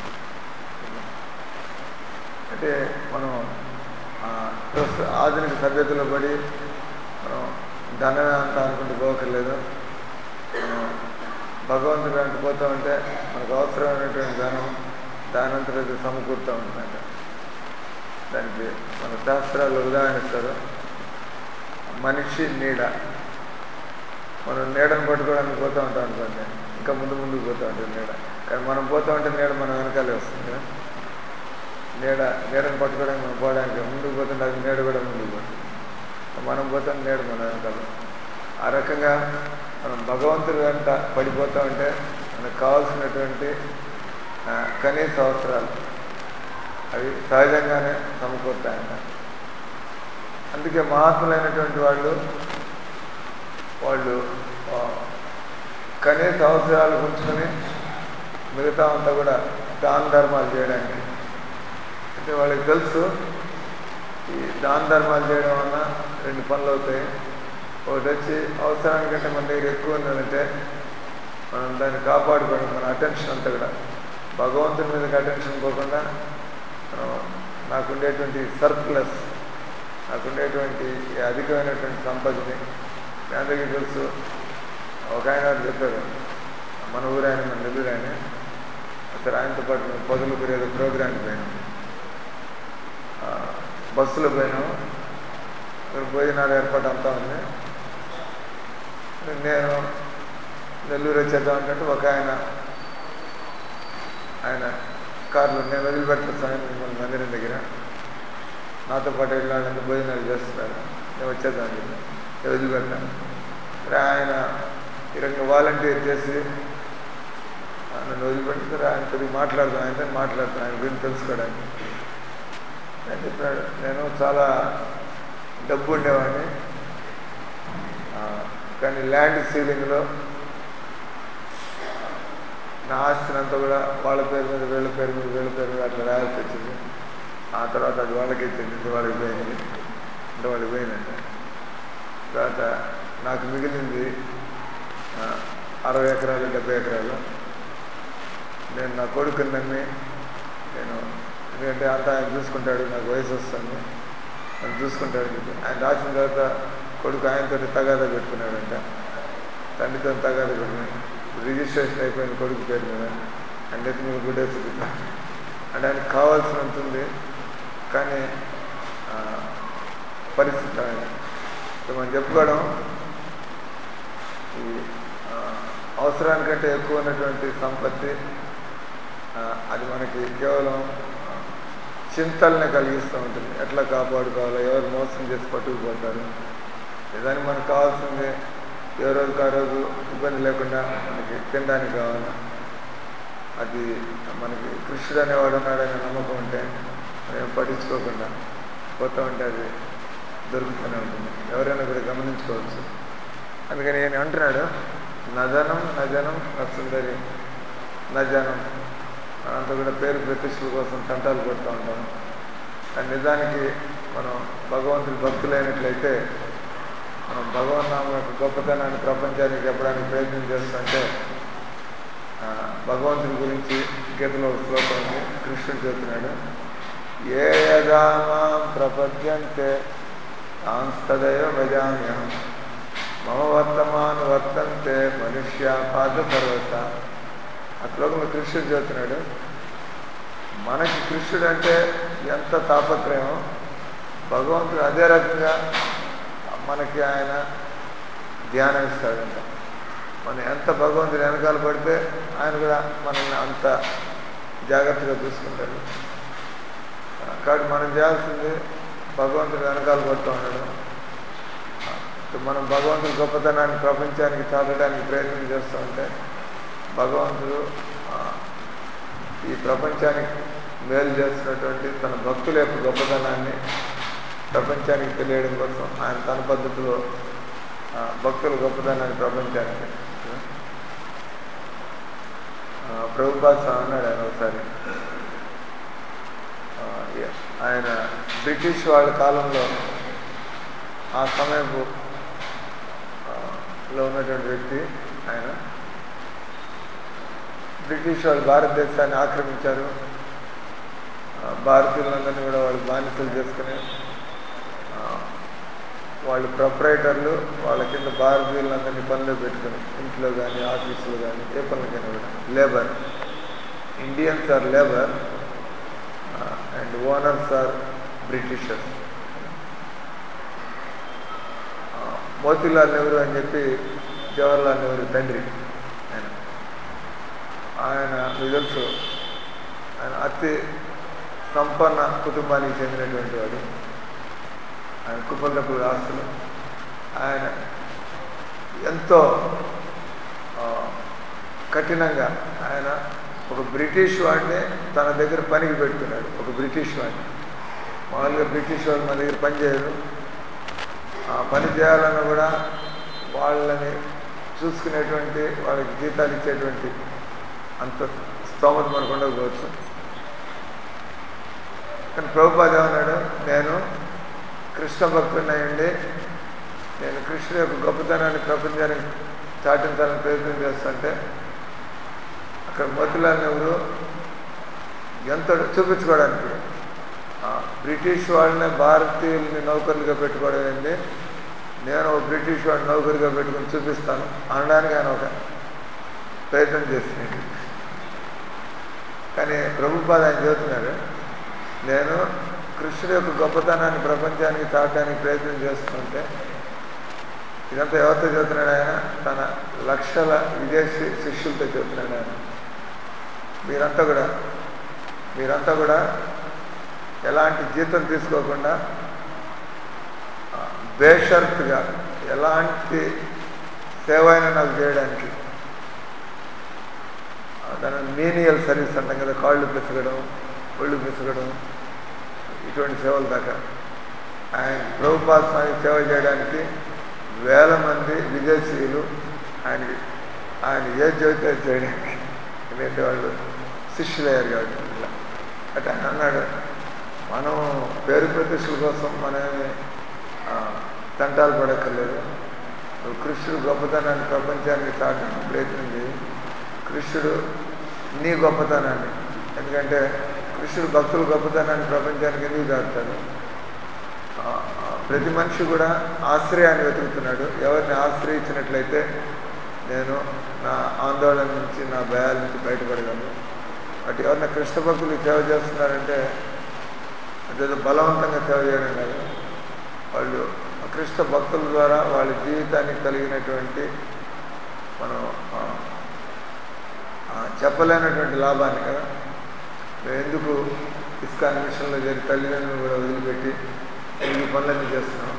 అంటే మనం ఆ, ప్రస్తుత ఆధునిక సభ్యతలో పడి మనం ధనమే అంత అనుకుంటూ పోకర్లేదు మనం భగవంతుడు వెంట పోతా ఉంటే మనకు అవసరమైనటువంటి ధనం దానంతరం అది సమకూరుతూ ఉంటుందంట దానికి మన శాస్త్రాలు ఉదాహరణ ఇస్తారు మనిషి నీడ మనం నీడను పట్టుకోవడానికి పోతూ ఉంటాం అనుకోండి ఇంకా ముందు ముందుకు పోతూ ఉంటుంది నీడ కానీ మనం పోతూ ఉంటే నీడ మన వెనకాలే వస్తుంది కదా నీడ నీడను పట్టుకోవడానికి మనం పోవడానికి ముందుకు పోతుంటే అది నీడ కూడా ముందుకు పోతుంది మనం పోతాం నీడ మన వెనకాల ఆ రకంగా మనం భగవంతుడి వెంట పడిపోతూ ఉంటే మనకు కావాల్సినటువంటి ఆ, కనీస అవసరాలు అవి సహజంగానే సమకూరుతాయంట అందుకే మహాత్ములైనటువంటి వాళ్ళు వాళ్ళు ఆ, కనీస అవసరాలు ఉంచుకొని మిగతా అంతా కూడా దాన ధర్మాలు చేయడానికి అంటే వాళ్ళకి తెలుసు ఈ దాన ధర్మాలు చేయడం వల్ల రెండు పనులు అవుతాయి ఒకటి వచ్చి అవసరానికంటే మన దగ్గర ఎక్కువ ఉందంటే మనం దాన్ని కాపాడుకోవడం మన అటెన్షన్ అంతా కూడా భగవంతుని మీదకి అటెన్షన్ పోకుండా మనం నాకుండేటువంటి సర్ప్లస్ నాకుండేటువంటి ఈ అధికమైనటువంటి సంపదని మీ అందరికీ తెలుసు ఒక ఆయన గారు చెప్పారు మన ఊరు ఆయన మన నెల్లూరు ఆయన అసలు ఆయనతో పాటు మేము పొదలకు ఏదో ప్రోగ్రామ్కి పోయినాం ఆ, బస్సులో పోయినాం ఇక్కడ భోజనాలు ఏర్పాటు అంతా ఉంది నేను నెల్లూరు వచ్చేద్దాం అంటే ఒక ఆయన ఆయన కారులో నేను వదిలిపెడతాను సాయం మిమ్మల్ని మందిరం దగ్గర నాతో పాటు వెళ్ళాలని భోజనాలు చేస్తున్నారు నేను వచ్చేద్దాం అని చెప్పి నేను వదిలిపెడతాను మరి ఆయన ఈ రకంగా వాలంటీర్ చేసి ఆ, నన్ను వదిలిపెడతారు ఆయన కొద్దిగా మాట్లాడదాం ఆయనతో మాట్లాడతాను ఆయన గురించి తెలుసుకోవడానికి ఆయన చెప్పాడు నేను చాలా డబ్బు ఉండేవాడిని ఆ, కానీ ల్యాండ్ సీలింగ్లో నా ఆస్తిని అంతా కూడా వాళ్ళ పేరు మీద వీళ్ళ పేరు మీద వీళ్ళ పేరు మీద అట్లా రాయాల్సి వచ్చింది ఆ తర్వాత అది వాళ్ళకి చెందింది వాళ్ళకి పోయింది అంటే వాళ్ళకి పోయిందండి తర్వాత నాకు మిగిలింది ఆ, అరవై ఎకరాలు డెబ్బై ఎకరాలు నేను నా కొడుకుని నమ్మి నేను ఎందుకంటే అంతా ఆయన చూసుకుంటాడు నాకు వయసు వస్తుంది ఆయన చూసుకుంటాడు అని చెప్పి ఆయన రాసిన తర్వాత కొడుకు ఆయనతో తగాదా పెట్టుకున్నాడంట తండ్రితో తగాదా పెట్టుకున్నాడు రిజిస్ట్రేషన్ అయిపోయింది కొడుకు పేరు మీద ఆయన నెత్తి మీద గుడ్డేసి తిప్పాడు అంటే ఆయనకు కావాల్సినంత ఉంది కానీ ఆ, పరిస్థితి ఆయన ఇక మనం చెప్పుకోవడం ఈ ఆ, అవసరానికంటే ఎక్కువ ఉన్నటువంటి సంపత్తి ఆ, అది మనకి కేవలం ఆ, చింతల్ని కలిగిస్తూ ఉంటుంది ఎట్లా కాపాడుకోవాలో ఎవరు మోసం చేసి పట్టుకుపోతారు నిజానికి మనకు కావాల్సింది ఏ రోజుకి ఆ రోజు ఇబ్బంది లేకుండా మనకి తినడానికి కావాలా అది మనకి కృష్ణుడు అనేవాడు ఉన్నాడనే నమ్మకం ఉంటే మనం పట్టించుకోకుండా పోతా ఉంటే అది దొరుకుతూనే ఉంటుంది ఎవరైనా కూడా గమనించుకోవచ్చు అందుకని నేను అంటున్నాడు నజనం నజనం నసుందరి నజనం మనంతా కూడా పేరు ప్రతిష్టల కోసం తంటాలు పడుతూ ఉంటాం కానీ నిజానికి మనం భగవంతుడి భక్తులైనట్లయితే మనం భగవన్నామం యొక్క గొప్పతనాన్ని ప్రపంచానికి చెప్పడానికి ప్రయత్నం చేస్తుంటే ఆ, భగవంతుడి గురించి గీతలో ఒక శ్లోకం ఉంది కృష్ణుడు చెప్తున్నాడు ఏ యదామా ప్రపద్యంతే తాంస్తదయ భజామ్యహం మమ వర్తమాను వర్తంతే మనుష్య పాద సర్వత ఆ శ్లోకంలో కృష్ణుడు చెబుతున్నాడు మనకి కృష్ణుడు అంటే ఎంత తాపత్రయం భగవంతుడు అదే రకంగా మనకి ఆయన ధ్యానం ఇస్తాడంట మనం ఎంత భగవంతుడు వెనకాల పడితే ఆయన కూడా మనల్ని అంత జాగ్రత్తగా చూసుకుంటాడు కాబట్టి మనం చేయాల్సింది భగవంతుడు వెనకాల పడుతూ ఉండడం మనం భగవంతుడి గొప్పతనాన్ని ప్రపంచానికి చాటడానికి ప్రయత్నం చేస్తూ ఉంటే భగవంతుడు ఆ, ఈ ప్రపంచానికి మేలు చేస్తున్నటువంటి తన భక్తుల యొక్క గొప్పతనాన్ని ప్రపంచానికి తెలియడం కోసం ఆయన తన పద్ధతిలో ఆ, భక్తుల గొప్పతనాన్ని ప్రపంచానికి ఆ, ప్రభుపాద స్వామి అన్నాడు ఆయన ఒకసారి ఆ, ఏ- ఆయన బ్రిటిష్ వాళ్ళ కాలంలో ఆ సమయపు ఆ, లో ఉన్నటువంటి వ్యక్తి ఆయన బ్రిటిష్ వాళ్ళు భారతదేశాన్ని ఆక్రమించారు ఆ, భారతీయులందరినీ కూడా వాళ్ళు బానిసలు చేసుకుని ఆ, వాళ్ళు ప్రొపరేటర్లు వాళ్ళ కింద భారతీయులందరినీ పనిలో పెట్టుకుని ఇంట్లో కానీ ఆఫీసులో కానీ ఏ పనులకైనా కూడా labour Indians are labour and owners are Britishers Motilal Nehru అని చెప్పి జవహర్లాల్ నెహ్రూ తండ్రి ఆయన ఆయన మీకు తెలుసు ఆయన అతి సంపన్న కుటుంబానికి చెందినటువంటి వాడు ఆయన కుప్పలతప్పుడు ఆస్తులు ఆయన ఎంతో ఆ, కఠినంగా ఆయన ఒక బ్రిటిష్ వాడిని తన దగ్గర పనికి పెట్టుకున్నాడు ఒక బ్రిటిష్ వాడిని మామూలుగా బ్రిటిష్ వాళ్ళు మన దగ్గర పని చేయరు ఆ పని చేయాలన్నా కూడా వాళ్ళని చూసుకునేటువంటి వాళ్ళకి జీతాలు ఇచ్చేటువంటి అంత స్తోమత మనకు ఉండకపోవచ్చు కానీ ప్రభుపాద ఏమన్నాడు నేను కృష్ణ భక్తుడిని అయ్యండి నేను కృష్ణుడి యొక్క గొప్పతనాన్ని ప్రపంచానికి చాటించాలని ప్రయత్నం చేస్తుంటే అక్కడ మోతిలాల్ నెహ్రూ ఎంత చూపించుకోవడానికి ఆ, బ్రిటిష్ వాళ్ళని భారతీయుల్ని నౌకర్లుగా పెట్టుకోవడం ఏంటి నేను ఒక బ్రిటిష్ వాడిని నౌకరుగా పెట్టుకుని చూపిస్తాను అనడానికి ఆయన ఒక ప్రయత్నం చేసినాడు కానీ ప్రభుపాద ఆయన చెబుతున్నాడు నేను కృష్ణుడి యొక్క గొప్పతనాన్ని ప్రపంచానికి చాటడానికి ప్రయత్నం చేస్తుంటే ఇదంతా ఎవరితో చెబుతున్నాడు ఆయన తన లక్షల విదేశీ శిష్యులతో చెబుతున్నాడు ఆయన మీరంతా కూడా మీరంతా కూడా ఎలాంటి జీతం తీసుకోకుండా ఆ, బేషరతుగా ఎలాంటి సేవ అయినా నాకు చేయడానికి ఆ, దాని మీనియల్ సర్వీస్ అంటాం కదా కాళ్ళు పిసగడం ఒళ్ళు పిసగడం ఇటువంటి సేవల దాకా ఆయన ప్రభుపాద స్వామికి సేవ చేయడానికి వేల మంది విదేశీయులు ఆయనకి ఆయన ఏ చెబితే అది చేయడానికి ఎందుకంటే వాళ్ళు శిష్యులయ్యారు కాబట్టి ఇట్లా అంటే ఆయన అన్నాడు మనం పేరు ప్రతిష్టల కోసం మనమే ఆ, తంటాలు పడక్కర్లేదు నువ్వు కృష్ణుడు గొప్పతనాన్ని ప్రపంచానికి చాటడానికి ప్రయత్నం చేయి కృష్ణుడు నీ గొప్పతనాన్ని ఎందుకంటే కృష్ణుడు భక్తుల గొప్పతనాన్ని ప్రపంచానికి ఎందుకు చాటుతాడు ఆ, ఆ, ప్రతి మనిషి కూడా ఆశ్రయాన్ని వెతుకుతున్నాడు ఎవరిని ఆశ్రయించినట్లయితే నేను నా ఆందోళన నుంచి నా భయాల నుంచి బయటపడగలను అటు ఎవరైనా కృష్ణ భక్తులు సేవ చేస్తున్నారంటే అదేదో బలవంతంగా సేవ చేయడం కాదు వాళ్ళు ఆ కృష్ణ భక్తుల ద్వారా వాళ్ళ జీవితానికి కలిగినటువంటి మనం ఆ, ఆ, చెప్పలేనటువంటి లాభాన్ని కదా మేము ఎందుకు ఇస్కాన్ మిషన్లో చేరి తల్లిదండ్రులు కూడా వదిలిపెట్టి ఈ పనులన్నీ చేస్తున్నాం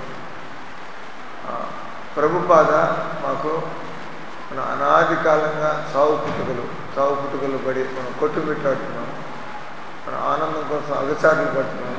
ఆ, ప్రభుపాద మాకు మన అనాది కాలంగా సాగు పుట్టుకలు సాగు పుట్టుకలు పడి మనం కొట్టుమిట్టాడుతున్నాం మన ఆనందం కోసం అగచాట్లు పడుతున్నాం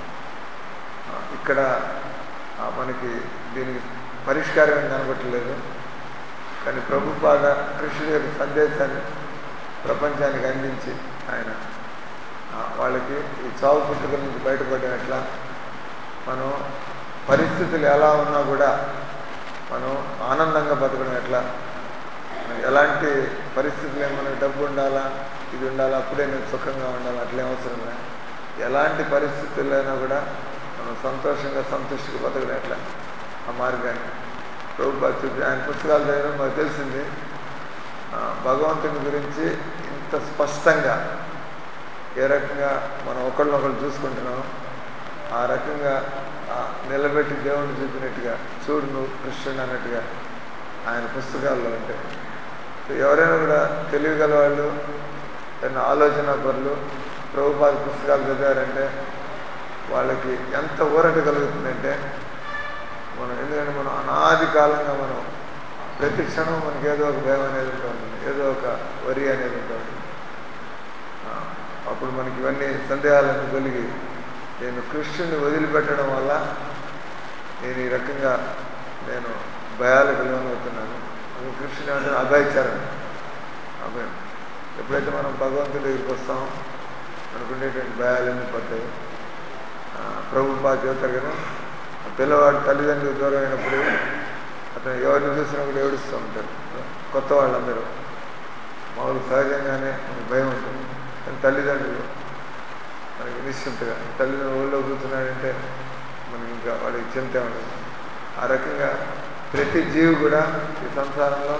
ఆ, ఇక్కడ ఆ, మనకి దీనికి పరిష్కారం ఏం కనబట్టలేదు కానీ ప్రభుపాద కృష్ణుడి యొక్క సందేశాన్ని ప్రపంచానికి అందించి ఆయన ఆ, వాళ్ళకి ఈ చావు పుట్టుకల నుంచి బయటపడడం ఎట్లా మనం పరిస్థితులు ఎలా ఉన్నా కూడా మనం ఆనందంగా బతకడం ఎట్లా ఎలాంటి పరిస్థితులు మనకు డబ్బు ఉండాలా ఇది ఉండాలా అప్పుడే నేను సుఖంగా ఉండాలా అట్లే అవసరం లే ఎలాంటి పరిస్థితులైనా కూడా మనం సంతోషంగా సంతృష్టిగా బతకడం ఎట్లా ఆ మార్గాన్ని ప్రభుత్వ చూపి ఆయన పుస్తకాలు చదివడం మాకు తెలిసింది ఆ, భగవంతుని గురించి ఇంత స్పష్టంగా ఏ రకంగా మనం ఒకళ్ళనొకళ్ళు చూసుకుంటున్నాం ఆ రకంగా ఆ, నిలబెట్టి దేవుణ్ణి చూపినట్టుగా చూడు నువ్వు కృష్ణుడు అన్నట్టుగా ఆయన పుస్తకాల్లో ఉంటాయి సో ఎవరైనా కూడా తెలియగల వాళ్ళు ఏదైనా ఆలోచన పరులు ప్రభుపాద పుస్తకాలు చదివారంటే వాళ్ళకి ఎంత ఊరట కలుగుతుందంటే మనం ఎందుకంటే మనం అనాది కాలంగా మనం ప్రతి క్షణం మనకి ఏదో ఒక భయం అనేది ఉంటూ ఉంటుంది ఏదో ఒక వరి అనేది ఉంటూ ఉంటుంది ఆ, అప్పుడు మనకి ఇవన్నీ సందేహాలను కలిగి నేను కృష్ణుని వదిలిపెట్టడం వల్ల నేను ఈ రకంగా నేను భయాలకు లోనవుతున్నాను అందుకు కృష్ణుని అంటే అభయచరణ అభయం ఎప్పుడైతే మనం భగవంతుడి దగ్గరికి వస్తామో మనకు ఉండేటువంటి భయాలన్నీ పోతాయి ఆ, ప్రభు పాద చెబుతారు కదా ఆ పిల్లవాడు తల్లిదండ్రులకు దూరం అయినప్పుడు ఆ అతను ఎవరిని చూసినా కూడా ఏడుస్తూ ఉంటారు కొత్త వాళ్ళందరూ మామూలు సహజంగానే మనకు భయం ఉంటుంది కానీ తల్లిదండ్రులు మనకి నిశ్చింతగా తల్లిదండ్రులు ఊళ్ళో కూర్చున్నాడంటే మనకి ఇంకా వాడికి చింతే ఉండదు ఆ రకంగా ప్రతి జీవి కూడా ఈ సంసారంలో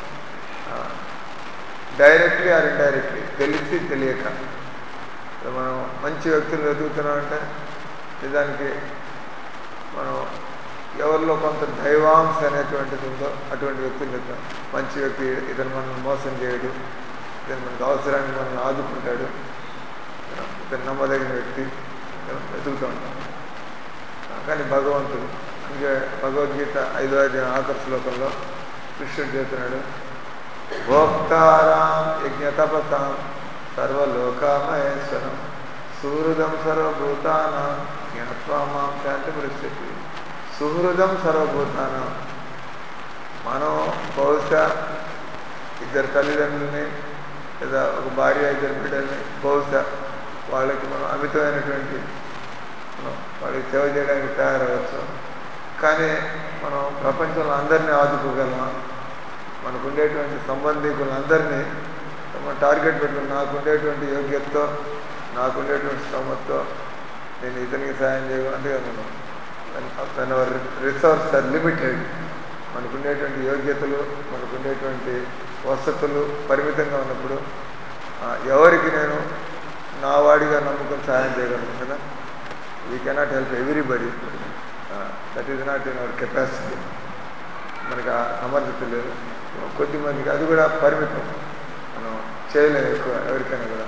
డైరెక్ట్లీ ఆర్ ఇండైరెక్ట్లీ తెలిసి తెలియక ఇప్పుడు మనం మంచి వ్యక్తులు వెతుకుతున్నామంటే నిజానికి మనం ఎవరిలో కొంత దైవాంశ అనేటువంటిది ఉందో అటువంటి వ్యక్తులు వెతుకుతాం మంచి వ్యక్తి ఇతను మనల్ని మోసం చేయడు ఇతను మనకు అవసరాన్ని మనల్ని ఆదుకుంటాడు ఇతను నమ్మదగిన వ్యక్తి వెతుకుతూ ఉంటాం కానీ భగవంతుడు ఇంకా భగవద్గీత ఐదో అధ్యాయం ఆఖరి శ్లోకంలో కృష్ణుడు చెప్తున్నాడు భోక్తారాం యజ్ఞతపసాం సర్వలోకామహేశ్వరం సుహృదం సర్వభూతానాం జ్ఞాత్వా మాం శాంతి పృచ్చతి సుహృదం సర్వభూతానం మనం బహుశా ఇద్దరు తల్లిదండ్రుల్ని లేదా ఒక భార్య ఇద్దరు బిడ్డల్ని బహుశా వాళ్ళకి మనం అమితమైనటువంటి మనం వాళ్ళకి సేవ చేయడానికి తయారవచ్చు కానీ మనం ప్రపంచంలో అందరినీ ఆదుకోగలమా మనకు ఉండేటువంటి సంబంధికులందరినీ మనం టార్గెట్ పెట్టుకుని నాకు ఉండేటువంటి యోగ్యతతో నాకు ఉండేటువంటి శ్రమతో నేను ఇతనికి సాయం చేయగలను అంతే కదా మనం when our resource are limited మనకుండేటువంటి యోగ్యతలు మనకుండేటువంటి వసతులు పరిమితంగా ఉన్నప్పుడు ఎవరికి నేను నా వాడిగా నమ్ముకొని సహాయం చేయగలను కదా we cannot help everybody that is not in our capacity మనకు ఆ సమర్థత లేదు కొద్ది మందికి అది కూడా పరిమితం మనం చేయలేము ఎక్కువ ఎవరికైనా కూడా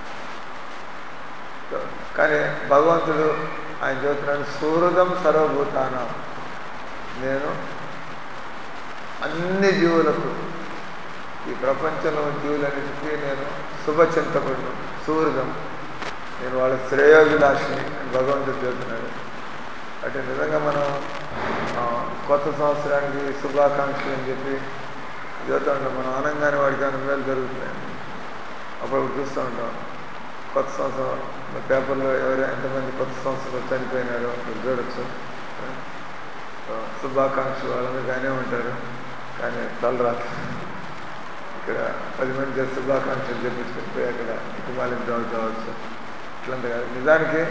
కానీ భగవంతుడు ఆయన చెబుతున్నాడు సూహృదం సర్వభూతానం నేను అన్ని జీవులకు ఈ ప్రపంచంలో జీవులన్నిటికీ నేను శుభచింతకుడు సుహృదం నేను వాళ్ళ శ్రేయోభిలాషిని అని భగవంతుడు చెబుతున్నాడు అంటే నిజంగా మనం కొత్త సంవత్సరానికి శుభాకాంక్షలు అని చెప్పి చెబుతూ ఉంటాం మనం ఆనంగానే వాడికి ఏమైనా మేలు జరుగుతున్నాయి అప్పుడప్పుడు చూస్తూ ఉంటాం కొత్త సంవత్సరం పేపర్లో ఎవరు ఎంతమంది కొత్త సంవత్సరం చనిపోయినారో మీరు చూడొచ్చు శుభాకాంక్షలు వాళ్ళందరూ కానీ ఉంటారు కానీ తలరాత్రి ఇక్కడ పది మంది శుభాకాంక్షలు చెప్పించుకుని పోయి అక్కడ కుమాలిని జాబ్ కావచ్చు ఇట్లాంటి కాదు నిజానికి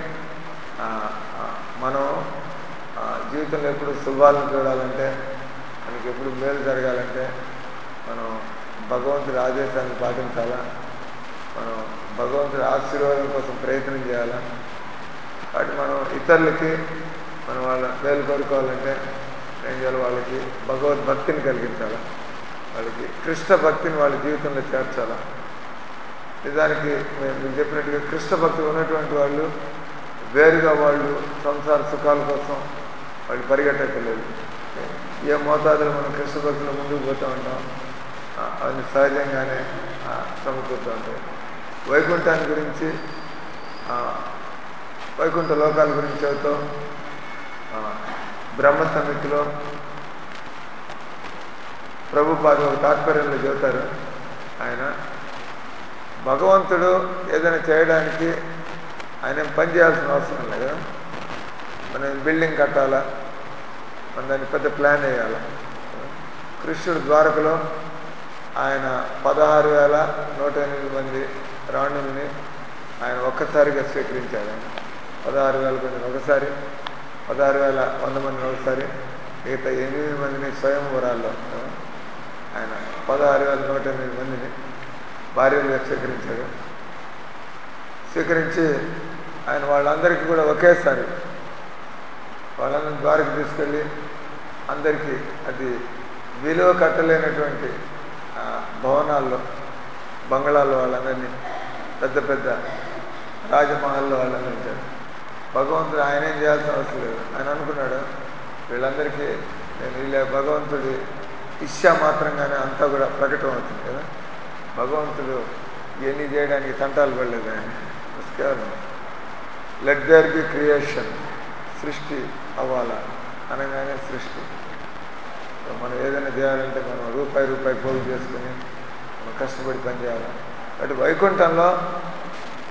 మనం జీవితంలో ఎప్పుడు శుభాలను చూడాలంటే మనకి ఎప్పుడు మేలు జరగాలంటే మనం భగవంతుడి ఆదేశాలను పాటించాలా మనం భగవంతుడి ఆశీర్వాదం కోసం ప్రయత్నం చేయాలా కాబట్టి మనం ఇతరులకి మనం వాళ్ళ మేలు కోరుకోవాలంటే ఏం చేయాలి వాళ్ళకి భగవద్భక్తిని కలిగించాలి వాళ్ళకి కృష్ణ భక్తిని వాళ్ళ జీవితంలో చేర్చాలా నిజానికి మేము మీకు చెప్పినట్టుగా కృష్ణ భక్తి ఉన్నటువంటి వాళ్ళు వేరుగా వాళ్ళు సంసార సుఖాల కోసం వాళ్ళు పరిగెట్టలేదు ఏ మోతాదులో మనం కృష్ణ భక్తిలో ముందుకు పోతూ ఉంటాం అవన్నీ సహజంగానే సమకూరుతూ ఉంటాయి వైకుంఠాన్ని గురించి వైకుంఠ లోకాల గురించి చెబుతూ బ్రహ్మ సమితిలో ప్రభుపాద ఒక తాత్పర్యంలో చెబుతారు ఆయన భగవంతుడు ఏదైనా చేయడానికి ఆయన పని చేయాల్సిన అవసరం లేదు మనం బిల్డింగ్ కట్టాలా మన దాన్ని పెద్ద ప్లాన్ వేయాలి కృష్ణుడు ద్వారకలో ఆయన పదహారు వేల నూట ఎనిమిది మంది రాణుల్ని ఆయన ఒక్కసారిగా స్వీకరించాడు ఆయన పదహారు వేల మందిని ఒకసారి పదహారు వేల వంద మందిని ఒకసారి మిగతా ఎనిమిది మందిని స్వయంవరాల్లో ఆయన పదహారు వేల నూట ఎనిమిది మందిని భార్యలుగా స్వీకరించాడు స్వీకరించి ఆయన వాళ్ళందరికీ కూడా ఒకేసారి వాళ్ళని ద్వారికి తీసుకెళ్ళి అందరికీ అది విలువ కట్టలేనటువంటి భవనాల్లో బంగళాల్లో వాళ్ళందరినీ పెద్ద పెద్ద రాజమహల్లో వాళ్ళని ఉంచాడు భగవంతుడు ఆయన ఏం చేయాల్సిన అవసరం లేదు ఆయన అనుకున్నాడు వీళ్ళందరికీ నేను వీళ్ళ భగవంతుడి ఇష్యా మాత్రంగానే అంతా కూడా ప్రకటన అవుతుంది కదా భగవంతుడు ఇవన్నీ చేయడానికి తంటాలు పడలేదు ఆయన కేవలం లెట్ దేర్ బి క్రియేషన్ సృష్టి అవ్వాలా అనగానే సృష్టి మనం ఏదైనా చేయాలంటే మనం రూపాయి రూపాయి పోగు చేసుకుని మనం కష్టపడి పని చేయాలి అటు వైకుంఠంలో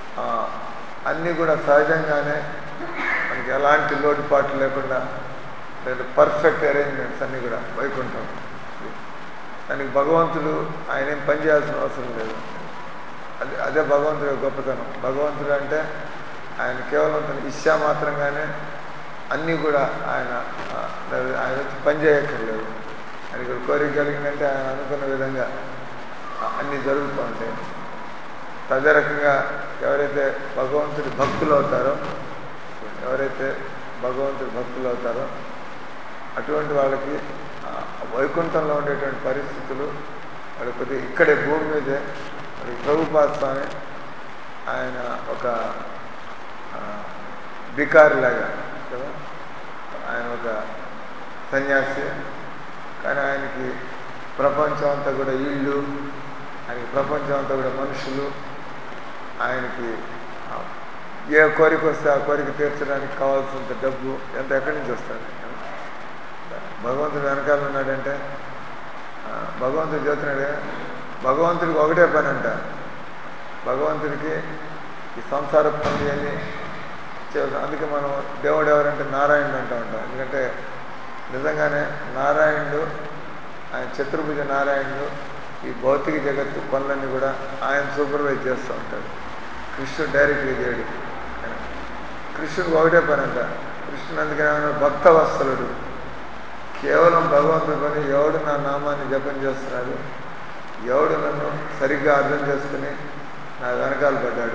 అన్నీ కూడా సహజంగానే మనకి ఎలాంటి లోటుపాట్లు లేకుండా లేదా పర్ఫెక్ట్ అరేంజ్మెంట్స్ అన్నీ కూడా వైకుంఠం దానికి భగవంతుడు ఆయన ఏం పని చేయాల్సిన అవసరం లేదు అది అదే భగవంతుడి యొక్క గొప్పతనం భగవంతుడు అంటే ఆయన కేవలం తన ఇష్టా మాత్రంగానే అన్నీ కూడా ఆయన ఆ, ఆయన వచ్చి పని చేయక్కర్లేదు ఆయనకి ఒక కోరిక కలిగిందంటే ఆయన అనుకున్న విధంగా ఆ, అన్నీ జరుగుతూ ఉంటాయి అదే రకంగా ఎవరైతే భగవంతుడి భక్తులు అవుతారో ఎవరైతే భగవంతుడి భక్తులు అవుతారో అటువంటి వాళ్ళకి ఆ, వైకుంఠంలో ఉండేటువంటి పరిస్థితులు వాళ్ళకి కొద్దిగా ఇక్కడే భూమి మీదే మరి ప్రభుపాద స్వామి ఆయన ఒక ఆ, బికారిలాగా కదా ఆయన ఒక సన్యాసి కానీ ఆయనకి ప్రపంచం అంతా కూడా ఇళ్ళు ఆయనకి ప్రపంచం అంతా కూడా మనుషులు ఆయనకి ఆ, ఏ కోరిక వస్తే ఆ కోరిక తీర్చడానికి కావాల్సినంత డబ్బు ఎంత ఎక్కడి నుంచి వస్తుంది భగవంతుడు వెనకాల ఉన్నాడంటే ఆ, భగవంతుడు చెబుతున్నాడు భగవంతుడికి ఒకటే పని అంట భగవంతుడికి ఈ సంసార పనులు అని అందుకే మనం దేవుడు ఎవరంటే నారాయణుడు అంటూ ఉంటాం ఎందుకంటే నిజంగానే నారాయణుడు ఆయన చతుర్భుజ నారాయణుడు ఈ భౌతిక జగత్తు పనులన్నీ కూడా ఆయన సూపర్వైజ్ చేస్తూ ఉంటాడు కృష్ణుడు డైరెక్ట్గా చేయడు ఆయన. కృష్ణుడికి ఒకటే పని అంట కృష్ణుడు అందుకని ఆయన భక్త వత్సలుడు కేవలం భగవంతుడి పని ఎవడు నా నామాన్ని జపం చేస్తున్నాడు ఎవడు నన్ను సరిగ్గా అర్థం చేసుకుని నా వెనకాల పడ్డాడు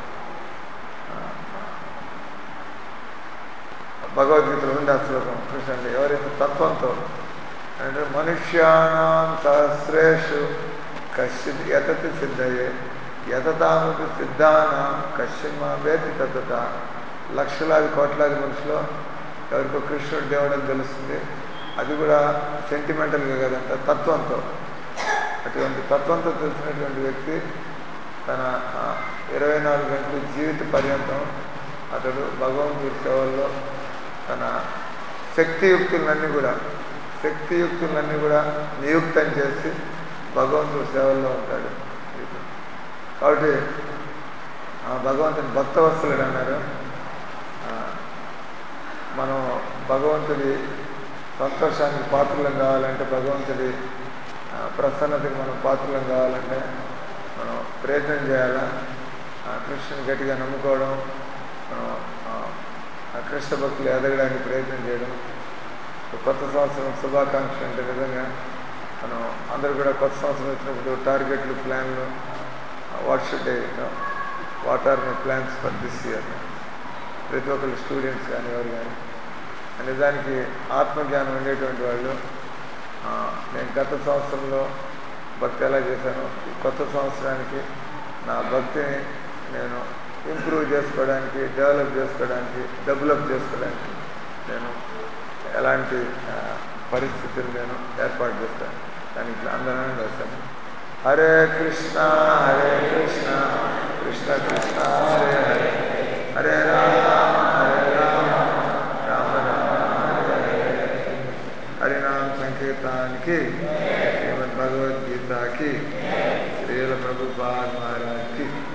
భగవద్గీతలో ఉంది ఆ శ్లోకం కృష్ణుడు ఎవరైతే తత్వంతో అంటే మనుష్యాణం సహస్రేషు కశ్చిత్ యతతి సిద్ధయే యతతామపి సిద్ధానం కశ్చిత్ మా వేతి తత్తత లక్షలాది కోట్లాది మనుషులు ఎవరికో కృష్ణుడు దేవుడు అని తెలుస్తుంది అది కూడా సెంటిమెంటల్గా కదంట తత్వంతో అటువంటి తత్వంతో తెలిసినటువంటి వ్యక్తి తన ఆ, ఇరవై నాలుగు గంటలు జీవిత పర్యంతం అతడు భగవంతుడి సేవల్లో తన శక్తియుక్తులన్నీ కూడా శక్తియుక్తులన్నీ కూడా నియుక్తం చేసి భగవంతుడి సేవల్లో ఉంటాడు కాబట్టి ఆ భగవంతుని భక్తవత్సలుడు అన్నారు ఆ, మనం భగవంతుడి సంతోషానికి పాత్రలం కావాలంటే భగవంతుడి ఆ, ప్రసన్నతకి మనం పాత్రలం కావాలంటే మనం ప్రయత్నం చేయాలా ఆ కృష్ణుని గట్టిగా నమ్ముకోవడం మనం ఆ, ఆ కృష్ణ భక్తులు ఎదగడానికి ప్రయత్నం చేయడం కొత్త సంవత్సరం శుభాకాంక్షలు అంటే నిజంగా మనం అందరూ కూడా కొత్త సంవత్సరం వచ్చినప్పుడు టార్గెట్లు ప్లాన్లు what should what are my plans for this year ప్రతి ఒక్కరు స్టూడెంట్స్ కానీ ఎవరు కానీ నిజానికి ఆత్మజ్ఞానం ఉండేటువంటి వాళ్ళు ఆ, నేను గత సంవత్సరంలో భక్తి ఎలా చేశాను ఈ కొత్త సంవత్సరానికి నా భక్తిని నేను ఇంప్రూవ్ చేసుకోవడానికి డెవలప్ చేసుకోవడానికి డెవలప్ చేసుకోవడానికి నేను ఎలాంటి ఆ, పరిస్థితులు నేను ఏర్పాటు చేస్తాను దానికి ఇట్లా అందరం రాశాను హరే కృష్ణ హరే కృష్ణ కృష్ణ కృష్ణ హరే హరే హరే రామ హరే రామ రామ రామ హరే హరే హరినామ సంకీర్తానికి శ్రీమద్ భగవద్గీతకి శ్రీల ప్రభుపాద్ మహారాజ్కి